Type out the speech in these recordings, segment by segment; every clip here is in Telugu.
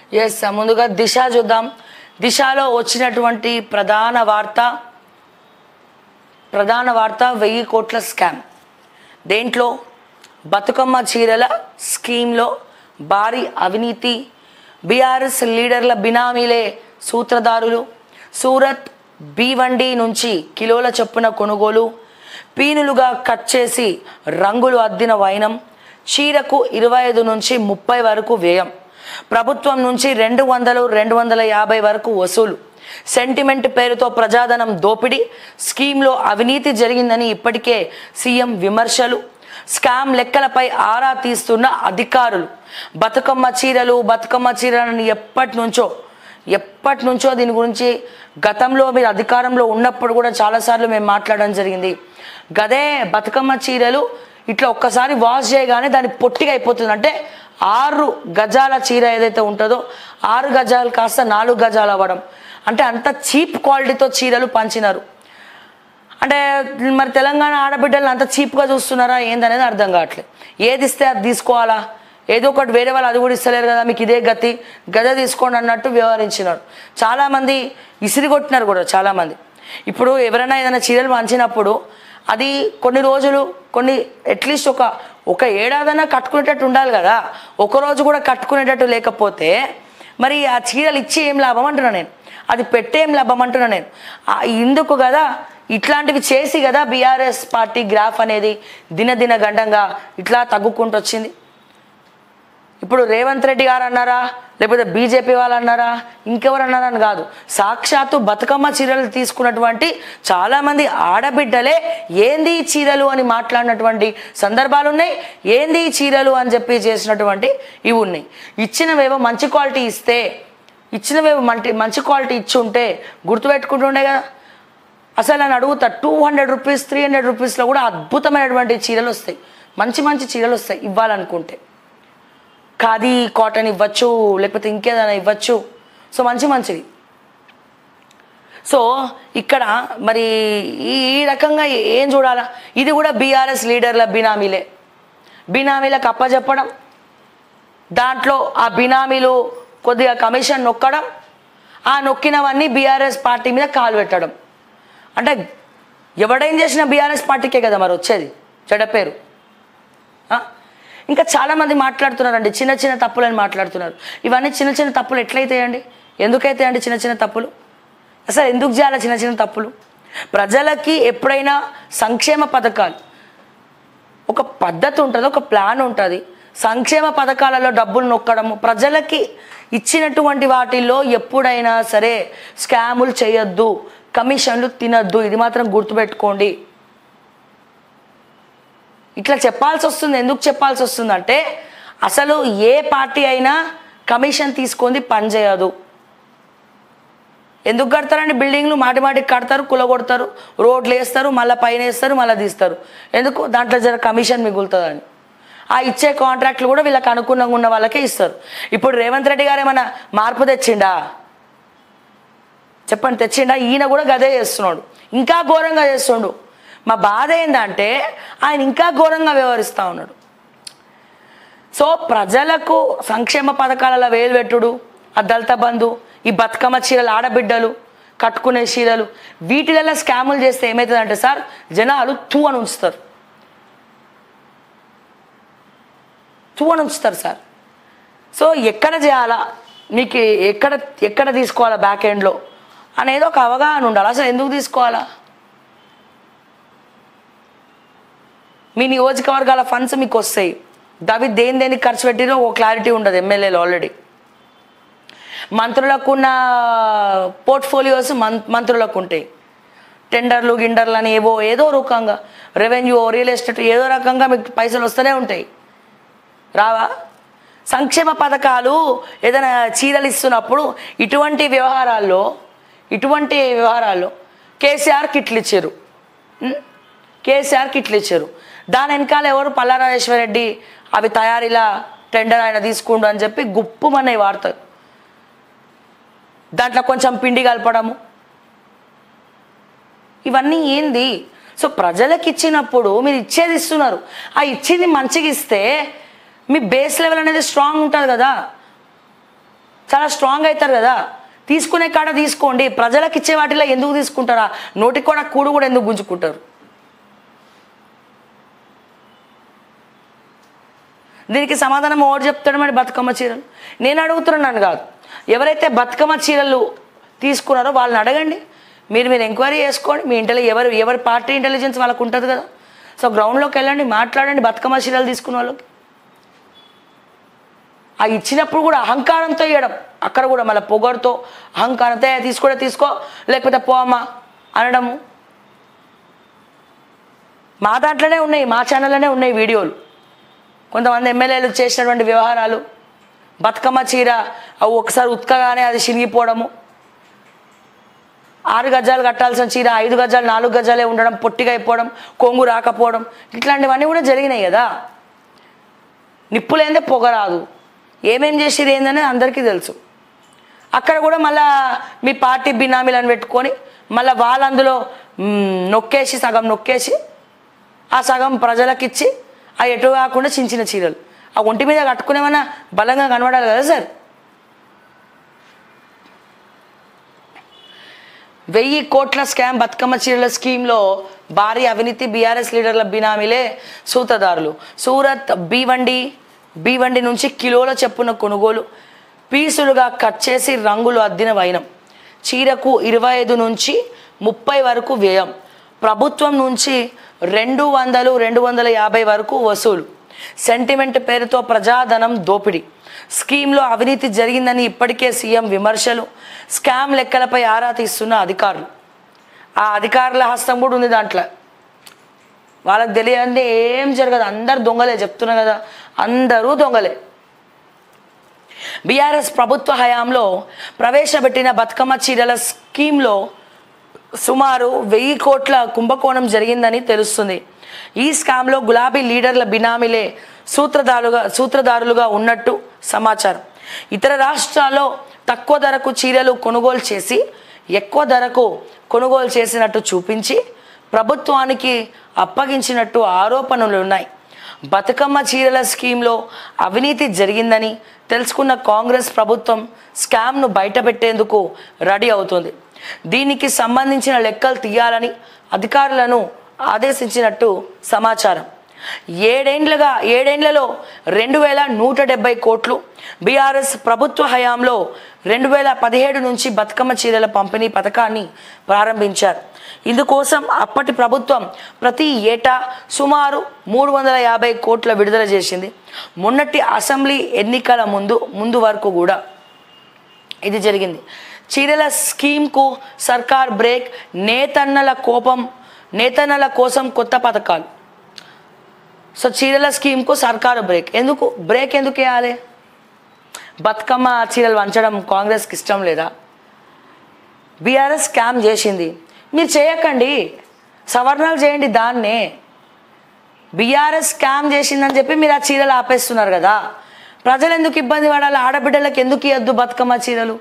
ఎస్ ముందుగా దిశ చూద్దాం దిశలో వచ్చినటువంటి ప్రధాన వార్త ప్రధాన వార్త వెయ్యి కోట్ల స్కామ్ దేంట్లో బతుకమ్మ చీరల స్కీమ్లో భారీ అవినీతి బీఆర్ఎస్ లీడర్ల బినామీలే సూత్రధారులు సూరత్ బీవండి నుంచి కిలోల చొప్పున కొనుగోలు పీనులుగా కట్ చేసి రంగులు అద్దిన వైనం చీరకు ఇరవై ఐదు నుంచి ముప్పై వరకు వ్యయం ప్రభుత్వం నుంచి రెండు వందలు రెండు వందల యాభై వరకు వసూలు సెంటిమెంట్ పేరుతో ప్రజాధనం దోపిడీ స్కీమ్లో అవినీతి జరిగిందని ఇప్పటికే సీఎం విమర్శలు స్కామ్ లెక్కలపై ఆరా తీస్తున్న అధికారులు బతుకమ్మ చీరలు బతుకమ్మ చీరలని ఎప్పటి నుంచో ఎప్పటి నుంచో దీని గురించి గతంలో మీరు అధికారంలో ఉన్నప్పుడు కూడా చాలాసార్లు మేము మాట్లాడడం జరిగింది గదే బతుకమ్మ చీరలు ఇట్లా ఒక్కసారి వాష్ చేయగానే దాని పొట్టిగా అయిపోతుంది అంటే ఆరు గజాల చీర ఏదైతే ఉంటుందో ఆరు గజాలు కాస్త నాలుగు గజాలు అవ్వడం అంటే అంత చీప్ క్వాలిటీతో చీరలు పంచినారు అంటే మరి తెలంగాణ ఆడబిడ్డలను అంత చీప్గా చూస్తున్నారా ఏందనేది అర్థం కావట్లేదు ఏది ఇస్తే అది తీసుకోవాలా ఏదో ఒకటి వేరే వాళ్ళు అది కూడా ఇస్తలేరు కదా మీకు ఇదే గతి గద తీసుకోండి అన్నట్టు వ్యవహరించినారు చాలామంది ఇసిరి కొట్టినారు కూడా చాలామంది ఇప్పుడు ఎవరైనా ఏదైనా చీరలు పంచినప్పుడు అది కొన్ని రోజులు కొన్ని అట్లీస్ట్ ఒక ఒక ఏడాదైనా కట్టుకునేటట్టు ఉండాలి కదా ఒక రోజు కూడా కట్టుకునేటట్టు లేకపోతే మరి ఆ చీరలు ఇచ్చి ఏం లాభం అంటున్నా నేను అది పెట్టే ఏం లాభం అంటున్నా నేను ఆ ఇందుకు కదా ఇట్లాంటివి చేసి కదా బీఆర్ఎస్ పార్టీ గ్రాఫ్ అనేది దినదిన గండంగా ఇట్లా తగ్గుకుంటూ వచ్చింది ఇప్పుడు రేవంత్ రెడ్డి గారు అన్నారా లేకపోతే బీజేపీ వాళ్ళు అన్నారా ఇంకెవరు అన్నారా అని కాదు సాక్షాత్తు బతుకమ్మ చీరలు తీసుకున్నటువంటి చాలామంది ఆడబిడ్డలే ఏంది ఈ చీరలు అని మాట్లాడినటువంటి సందర్భాలు ఉన్నాయి ఏంది ఈ చీరలు అని చెప్పి చేసినటువంటి ఇవి ఉన్నాయి ఇచ్చినవేవో మంచి క్వాలిటీ ఇస్తే ఇచ్చినవేవో మంచి మంచి క్వాలిటీ ఇచ్చి ఉంటే గుర్తుపెట్టుకుంటుండే కదా అసలు నన్ను అడుగుతా two hundred rupees three hundred రూపీస్లో కూడా అద్భుతమైనటువంటి చీరలు వస్తాయి మంచి మంచి చీరలు వస్తాయి ఇవ్వాలనుకుంటే ఖాదీ కాటన్ ఇవ్వచ్చు లేకపోతే ఇంకేదైనా ఇవ్వచ్చు సో మంచి మంచిది సో ఇక్కడ మరి ఈ ఈ రకంగా ఏం చూడాలా ఇది కూడా బీఆర్ఎస్ లీడర్ల బినామీలే బినామీలకు అప్పచెప్పడం దాంట్లో ఆ బినామీలు కొద్దిగా కమిషన్ నొక్కడం ఆ నొక్కినవన్నీ బీఆర్ఎస్ పార్టీ మీద కాలు పెట్టడం అంటే ఎవడేం చేసిన బీఆర్ఎస్ పార్టీకే కదా మరి వచ్చేది చెడ్డ పేరు ఆ? ఇంకా చాలామంది మాట్లాడుతున్నారండి చిన్న చిన్న తప్పులని మాట్లాడుతున్నారు ఇవన్నీ చిన్న చిన్న తప్పులు ఎట్లయితాయండి ఎందుకైతాయండి చిన్న చిన్న తప్పులు అసలు ఎందుకు చేయాలి చిన్న చిన్న తప్పులు ప్రజలకి ఎప్పుడైనా సంక్షేమ పథకాలు ఒక పద్ధతి ఉంటుంది ఒక ప్లాన్ ఉంటుంది సంక్షేమ పథకాలలో డబ్బులు నొక్కడము ప్రజలకి ఇచ్చినటువంటి వాటిల్లో ఎప్పుడైనా సరే స్కాములు చేయొద్దు కమిషన్లు తినొద్దు ఇది మాత్రం గుర్తుపెట్టుకోండి ఇట్లా చెప్పాల్సి వస్తుంది ఎందుకు చెప్పాల్సి వస్తుంది అంటే అసలు ఏ పార్టీ అయినా కమిషన్ తీసుకొని పని చేయదు ఎందుకు కడతారండి బిల్డింగ్లు మాటి మాటికి కడతారు కులగొడతారు రోడ్లు వేస్తారు మళ్ళీ పైన వేస్తారు మళ్ళీ తీస్తారు ఎందుకు దాంట్లో జర కమిషన్ మిగులుతుందని ఆ ఇచ్చే కాంట్రాక్ట్లు కూడా వీళ్ళకి అనుకూలంగా ఉన్న వాళ్ళకే ఇస్తారు ఇప్పుడు రేవంత్ రెడ్డి గారు ఏమైనా మార్పు తెచ్చిండా చెప్పండి తెచ్చిండా ఈయన కూడా గదే చేస్తున్నాడు ఇంకా ఘోరంగా చేస్తుండు మా బాధ ఏంటంటే ఆయన ఇంకా ఘోరంగా వ్యవహరిస్తూ ఉన్నాడు సో ప్రజలకు సంక్షేమ పథకాలలో వేలు పెట్టుడు ఆ దళిత బంధు ఈ బతుకమ్మ చీరలు ఆడబిడ్డలు కట్టుకునే చీరలు వీటిలలో స్కాములు చేస్తే ఏమవుతుందంటే సార్ జనాలు తూ అని ఉంచుతారు తూ అని ఉంచుతారు సార్ సో ఎక్కడ చేయాలా మీకు ఎక్కడ ఎక్కడ తీసుకోవాలా బ్యాక్ ఎండ్లో అనేది ఒక అవగాహన ఉండాలి అసలు ఎందుకు తీసుకోవాలా మీ నియోజకవర్గాల ఫండ్స్ మీకు వస్తాయి అవి దేని దేనికి ఖర్చు పెట్టినో ఒక క్లారిటీ ఉండదు ఎమ్మెల్యేలు ఆల్రెడీ మంత్రులకు ఉన్న పోర్ట్ఫోలియోస్ మం మంత్రులకు ఉంటాయి టెండర్లు గిండర్లు అని ఏవో ఏదో రకంగా రెవెన్యూ రియల్ ఎస్టేట్ ఏదో రకంగా మీకు పైసలు వస్తూనే ఉంటాయి రావా సంక్షేమ పథకాలు ఏదైనా చీరలు ఇస్తున్నప్పుడు ఇటువంటి వ్యవహారాల్లో ఇటువంటి వ్యవహారాల్లో కేసీఆర్ కిట్లు ఇచ్చారు ఉం? కేసీఆర్ కిట్లు ఇచ్చారు దాని వెనకాల ఎవరు పల్లారాజేశ్వర రెడ్డి అవి తయారీలా టెండర్ ఆయన తీసుకుండు అని చెప్పి గుప్పుమనే వాడతారు దాంట్లో కొంచెం పిండి కలపడము ఇవన్నీ ఏంది సో ప్రజలకు ఇచ్చినప్పుడు మీరు ఇచ్చేది ఇస్తున్నారు ఆ ఇచ్చింది మంచిగా ఇస్తే మీ బేస్ లెవెల్ అనేది స్ట్రాంగ్ ఉంటుంది కదా చాలా స్ట్రాంగ్ అవుతారు కదా తీసుకునే కాడ తీసుకోండి ప్రజలకు ఇచ్చే వాటిలో ఎందుకు తీసుకుంటారా నోటికి కూడా కూడు కూడా ఎందుకు గుంజుకుంటారు దీనికి సమాధానం ఓడి చెప్తాడు మరి బతుకమ్మ చీరలు నేను అడుగుతున్నాను కాదు ఎవరైతే బతుకమ్మ చీరలు తీసుకున్నారో వాళ్ళని అడగండి మీరు మీరు ఎంక్వైరీ చేసుకోండి మీ ఇంటెలి ఎవరు ఎవరి పార్టీ ఇంటెలిజెన్స్ వాళ్ళకు ఉంటుంది కదా సో గ్రౌండ్లోకి వెళ్ళండి మాట్లాడండి బతుకమ్మ చీరలు తీసుకున్న వాళ్ళకి ఆ ఇచ్చినప్పుడు కూడా అహంకారంతో ఇవ్వడం అక్కడ కూడా మళ్ళీ పొగరుతో అహంకారంతో "ఏ, తీసుకోడే తీసుకో లేకపోతే పో అమ్మా అనడము మా దాంట్లోనే ఉన్నాయి మా ఛానల్లోనే ఉన్నాయి వీడియోలు కొంతమంది ఎమ్మెల్యేలు చేసినటువంటి వ్యవహారాలు బతుకమ్మ చీర అవి ఒకసారి ఉతకగానే అది చినిగిపోవడము ఆరు గజాలు కట్టాల్సిన చీర ఐదు గజాలు నాలుగు గజాలే ఉండడం పొట్టిగా అయిపోవడం కొంగు రాకపోవడం ఇట్లాంటివన్నీ కూడా జరిగినాయి కదా నిప్పులేందే పొగ రాదు ఏమేం చేసేది ఏందని అందరికీ తెలుసు అక్కడ కూడా మళ్ళా మీ పార్టీ బినామీలను పెట్టుకొని మళ్ళీ వాళ్ళు అందులో మ్, నొక్కేసి సగం నొక్కేసి ఆ సగం ప్రజలకు ఇచ్చి ఆ ఎటు కాకుండా చిన్న చిన్న చీరలు ఆ ఒంటి మీద కట్టుకునేమన్నా బలంగా కనబడాలి కదా సార్ వెయ్యి కోట్ల స్కామ్ బతుకమ్మ చీరల స్కీమ్లో భారీ అవినీతి బీఆర్ఎస్ లీడర్ల బినామీలే సూతదారులు సూరత్ బీవండి బీవండి నుంచి కిలోల చెప్పున కొనుగోలు పీసులుగా కట్ చేసి రంగులు అద్దిన వైనం చీరకు ఇరవై ఐదు నుంచి ముప్పై వరకు వ్యయం ప్రభుత్వం నుంచి రెండు వందలు రెండు వందల యాభై వరకు వసూలు సెంటిమెంట్ పేరుతో ప్రజాధనం దోపిడీ స్కీమ్లో అవినీతి జరిగిందని ఇప్పటికే సీఎం విమర్శలు స్కామ్ లెక్కలపై ఆరా తీస్తున్న అధికారులు ఆ అధికారుల హస్తం కూడా ఉంది దాంట్లో వాళ్ళకి తెలియదంటే ఏం జరగదు అందరు దొంగలే చెప్తున్నా కదా అందరూ దొంగలే బీఆర్ఎస్ ప్రభుత్వ హయాంలో ప్రవేశపెట్టిన బతుకమ్మ చీరల స్కీమ్లో సుమారు వెయ్యి కోట్ల కుంభకోణం జరిగిందని తెలుస్తుంది ఈ స్కామ్లో గులాబీ లీడర్ల బినామీలే సూత్రధారులుగా సూత్రధారులుగా ఉన్నట్టు సమాచారం ఇతర రాష్ట్రాల్లో తక్కువ ధరకు చీరలు కొనుగోలు చేసి ఎక్కువ ధరకు కొనుగోలు చేసినట్టు చూపించి ప్రభుత్వానికి అప్పగించినట్టు ఆరోపణలు ఉన్నాయి బతుకమ్మ చీరల స్కీమ్లో అవినీతి జరిగిందని తెలుసుకున్న కాంగ్రెస్ ప్రభుత్వం స్కామ్ను బయటపెట్టేందుకు రెడీ అవుతుంది దీనికి సంబంధించిన లెక్కలు తీయాలని అధికారులను ఆదేశించినట్టు సమాచారం ఏడేండ్లుగా ఏడేండ్లలో రెండు వేల నూట డెబ్బై కోట్లు బీఆర్ఎస్ ప్రభుత్వ హయాంలో రెండు వేల పదిహేడు నుంచి బతుకమ్మ చీరల పంపిణీ పథకాన్ని ప్రారంభించారు ఇందుకోసం అప్పటి ప్రభుత్వం ప్రతి ఏటా సుమారు మూడు వందల యాభై కోట్ల విడుదల చేసింది మొన్నటి అసెంబ్లీ ఎన్నికల ముందు ముందు వరకు కూడా ఇది జరిగింది చీరల స్కీమ్కు సర్కార్ బ్రేక్ నేతన్నల కోపం నేతన్నల కోసం కొత్త పథకాలు సో చీరల స్కీమ్కు సర్కారు బ్రేక్ ఎందుకు బ్రేక్ ఎందుకు వేయాలి బతుకమ్మ చీరలు వంచడం కాంగ్రెస్కి ఇష్టం లేదా బీఆర్ఎస్ స్కామ్ చేసింది మీరు చేయకండి సవరణలు చేయండి దాన్నే బీఆర్ఎస్ స్కామ్ చేసిందని చెప్పి మీరు ఆ చీరలు ఆపేస్తున్నారు కదా ప్రజలు ఎందుకు ఇబ్బంది పడాలి ఆడబిడ్డలకు ఎందుకు ఇవ్వద్దు బతుకమ్మ చీరలు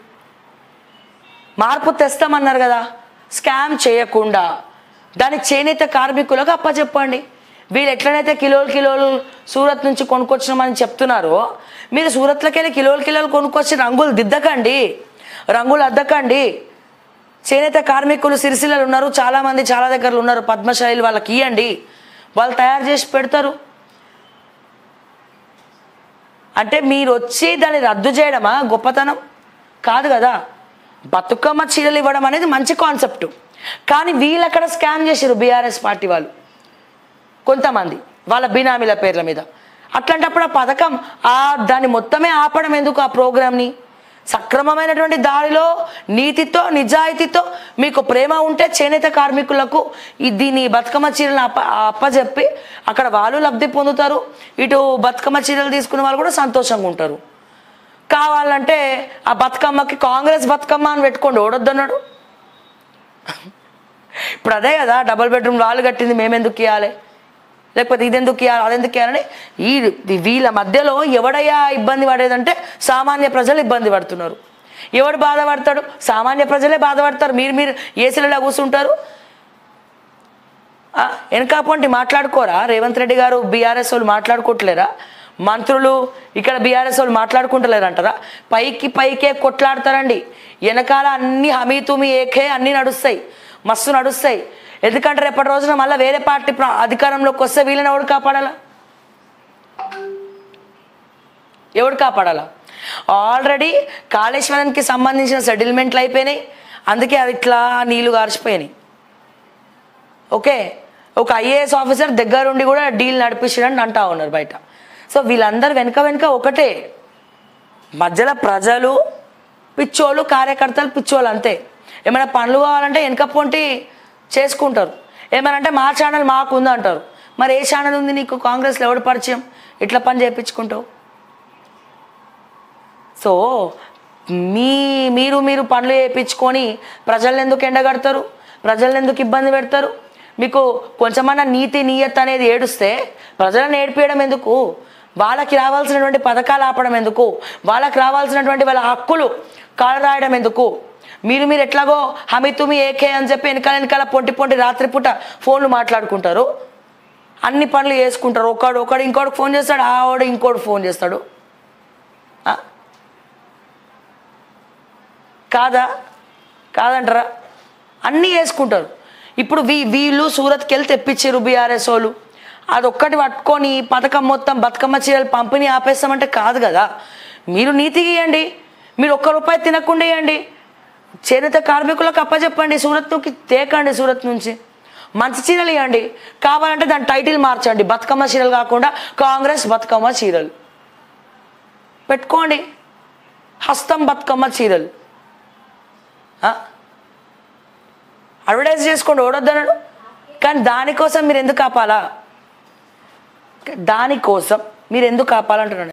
మార్పు తెస్తామన్నారు కదా స్కామ్ చేయకుండా దాని చేనేత కార్మికులకు అప్పచెప్పండి వీళ్ళు ఎట్లనైతే కిలోలు కిలోలు సూరత్ నుంచి కొనుక్కొచ్చినామని చెప్తున్నారో మీరు సూరత్లోకి వెళ్ళి కిలోలు కిలోలు కొనుక్కొచ్చి రంగులు దిద్దకండి రంగులు అద్దకండి చేనేత కార్మికులు సిరిసిల్లలు ఉన్నారు చాలామంది చాలా దగ్గరలు ఉన్నారు పద్మశైలి వాళ్ళకి ఇవ్వండి వాళ్ళు తయారు చేసి పెడతారు అంటే మీరు వచ్చి దాన్ని రద్దు చేయడమా గొప్పతనం కాదు కదా బతుకమ్మ చీరలు ఇవ్వడం అనేది మంచి కాన్సెప్ట్ కానీ వీళ్ళు అక్కడ స్కామ్ చేశారు బీఆర్ఎస్ పార్టీ వాళ్ళు కొంతమంది వాళ్ళ బినామీల పేర్ల మీద అట్లాంటప్పుడు ఆ పథకం ఆ దాన్ని మొత్తమే ఆపడం ఎందుకు ఆ ప్రోగ్రామ్ని సక్రమమైనటువంటి దారిలో నీతితో నిజాయితీతో మీకు ప్రేమ ఉంటే చేనేత కార్మికులకు ఈ దీని బతుకమ్మ చీరలను అప్ప అప్పచెప్పి అక్కడ వాళ్ళు లబ్ధి పొందుతారు ఇటు బతుకమ్మ చీరలు తీసుకునే వాళ్ళు కూడా సంతోషంగా ఉంటారు కావాలంటే ఆ బతుకమ్మకి కాంగ్రెస్ బతుకమ్మ అని పెట్టుకోండి ఓడొద్దన్నాడు ఇప్పుడు అదే కదా డబుల్ బెడ్రూమ్ వాళ్ళు కట్టింది మేమెందుకు ఇవ్వాలి లేకపోతే ఇదెందుకు ఇవ్వాలి అదెందుకు ఇవ్వాలని ఈ వీళ్ళ మధ్యలో ఎవడయ్యా ఇబ్బంది పడేదంటే సామాన్య ప్రజలు ఇబ్బంది పడుతున్నారు ఎవడు బాధపడతాడు సామాన్య ప్రజలే బాధపడతారు మీరు మీరు ఏసీలలో కూర్చుంటారు ఆ, వెనకాపంటి మాట్లాడుకోరా రేవంత్ రెడ్డి గారు బీఆర్ఎస్ వాళ్ళు మాట్లాడుకోవట్లేరా మంత్రులు ఇక్కడ బీఆర్ఎస్ వాళ్ళు మాట్లాడుకుంటలేరంటారా పైకి పైకే కొట్లాడతారండి వెనకాల అన్ని హమీ తుమి ఏకే అన్నీ నడుస్తాయి మస్తు నడుస్తాయి ఎందుకంటే రేపటి రోజున మళ్ళీ వేరే పార్టీ ప్ర- అధికారంలోకి వస్తే వీళ్ళని ఎవడు కాపాడాలా ఎవడు కాపాడాలా ఆల్రెడీ కాళేశ్వరానికి సంబంధించిన సెటిల్మెంట్లు అయిపోయినాయి అందుకే అది ఇట్లా నీళ్లు గార్చిపోయినాయి ఓకే ఒక ఐఏఎస్ ఆఫీసర్ దగ్గరుండి కూడా డీల్ నడిపించడానికి అంటా ఉన్నారు బయట సో వీళ్ళందరూ వెనక వెనక ఒకటే మధ్యలో ప్రజలు పిచ్చోళ్ళు కార్యకర్తలు పిచ్చోళ్ళు అంతే ఏమైనా పనులు కావాలంటే వెనక పొంటి చేసుకుంటారు ఏమైనా అంటే మా ఛానల్ మాకు ఉంది అంటారు మరి ఏ ఛానల్ ఉంది నీకు కాంగ్రెస్లో ఎవడు పరిచయం ఇట్లా పని చేయించుకుంటావు సో మీ మీరు మీరు పనులు చేయించుకొని ప్రజల్ని ఎందుకు ఎండగడతారు ప్రజల్ని ఎందుకు ఇబ్బంది పెడతారు మీకు కొంచెమన్నా నీతి నీయత్ అనేది ఏడుస్తే ప్రజలను ఏడిపించడం ఎందుకు వాళ్ళకి రావాల్సినటువంటి పథకాలు ఆపడం ఎందుకు వాళ్ళకి రావాల్సినటువంటి వాళ్ళ హక్కులు కాలరాయడం ఎందుకు మీరు మీరు ఎట్లాగో హమి తుమి ఏకే అని చెప్పి వెనకాల వెనకాల పొంటి పొంటి రాత్రిపూట ఫోన్లు మాట్లాడుకుంటారు అన్ని పనులు చేసుకుంటారు ఒకడు ఒకడు ఇంకోటి ఫోన్ చేస్తాడు ఆవిడ ఇంకోటి ఫోన్ చేస్తాడు ఆ? కాదా కాదంటారా అన్నీ వేసుకుంటారు ఇప్పుడు వీ వీళ్ళు సూరత్కి వెళ్ళి తెప్పించారు బీఆర్ఎస్ వాళ్ళు అదొక్కటి పట్టుకొని పథకం మొత్తం బతుకమ్మ చీరలు పంపిణీ ఆపేస్తామంటే కాదు కదా మీరు నీతి ఇవ్వండి మీరు ఒక్క రూపాయి తినకుండా ఇవ్వండి చేనేత కార్మికులకు అప్పచెప్పండి సూరత్కి తేకండి సూరత్ నుంచి మంచి చీరలు ఇవ్వండి కావాలంటే దాని టైటిల్ మార్చండి బతుకమ్మ చీరలు కాకుండా కాంగ్రెస్ బతుకమ్మ చీరలు పెట్టుకోండి హస్తం బతుకమ్మ చీరలు ఆ? అడ్వర్టైజ్ చేసుకోండి ఓడొద్దన్నాడు కానీ దానికోసం మీరు ఎందుకు ఆపాలా దానికోసం మీరు ఎందుకు ఆపాలంటున్నాను